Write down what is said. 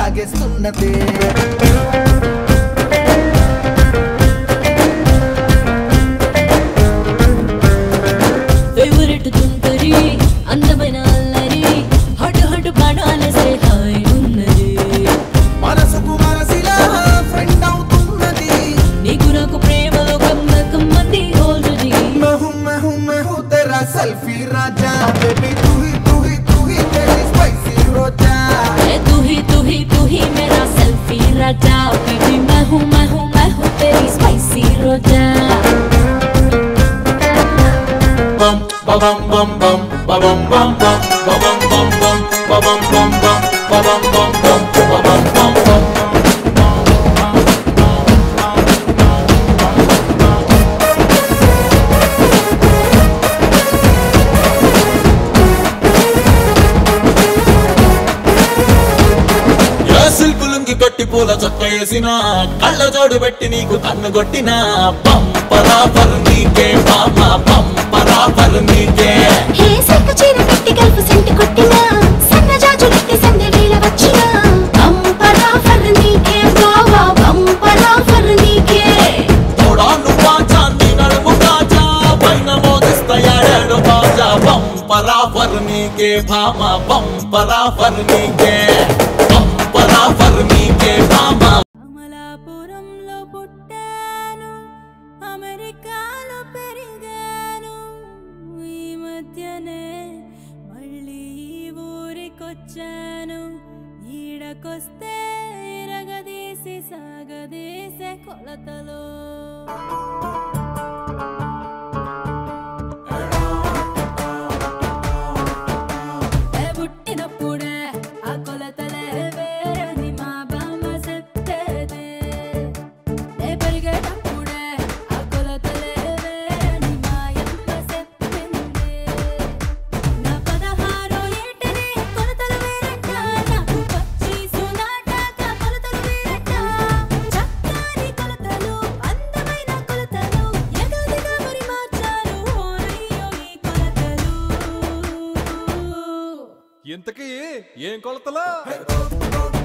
లాగేస్తున్నదే favourite తుంటరి అందమైన అల్లరి హటు హటు పడాలసే హాయ్ ఉన్నది మనసుకు మనసిలా ఫ్రెండ్ అవుతున్నది నీకు నాకు ప్రేమలో కమ్మ కమ్మంది ఆల్రెడీ मैं हूँ मैं हूँ मैं हूँ तेरा सेल्फी राजा बेबी तू ही तू ही तू ही तेरी स्पाइसी रोजा ए तू ही तू ही तू ही मेरा सेल्फी राजा बेबी मैं हूँ मैं हूँ मैं हूँ तेरी स्पाइसी रोजा bum ba bum bum bum ba bum bum bum ba bum bum bum ba bum bum bum ba bum bum bum ba bum bum bum ఏ సిల్కులుంగి కట్టి పూల చొక్క వేసిన కళ్ళ జోడు పెట్టి నీకు కన్ను కొట్టిన పంపరా పరు నీకే బామ పంపరా పరు నీకే హే సిల్క్ చీర కట్టి గల్ఫ్ సెంట్ కొట్టిన సన్న జాజులెత్తి సందె వేళ వచ్చిన బంపరా ఫర్ నీకే బావా బంపరా ఫర్ నీకే తోడాను పాచాన్ని నడుము కాచా పైన మోదిస్తాయాడు బాజా పంపరా పరు నీకే భామ పంపరా పరు నీకే పంపరా పరు నీకే భామ అమలాపురంలో పుట్టాను అమెరికాలో పెరిగాను ఈ మధ్యనే మళ్ళీ ఈ ఊరికొచ్చాను ఈడకొస్తే ఇరగదీసి సాగదీసే కొలతలో ఏ పుట్టినప్పుడే ఆ కొలతలే వేరని మా బామ్మ చెప్పేదే నే పెరిగేటప్పుడే ఆ కొలతలే వేరని మా యమ్మ చెప్పింది నా పదహారో ఏటనే కొలతలు వేరంట నాకు పచ్చీసు నాటాక కొలతలు వేరంట చక్కని కొలతలు అందమైన కొలతలు ఎగదిగా మరి మార్చారు ఓరయ్యో ఈ కొలతలు ఇంతకీ ఏం కొలతలా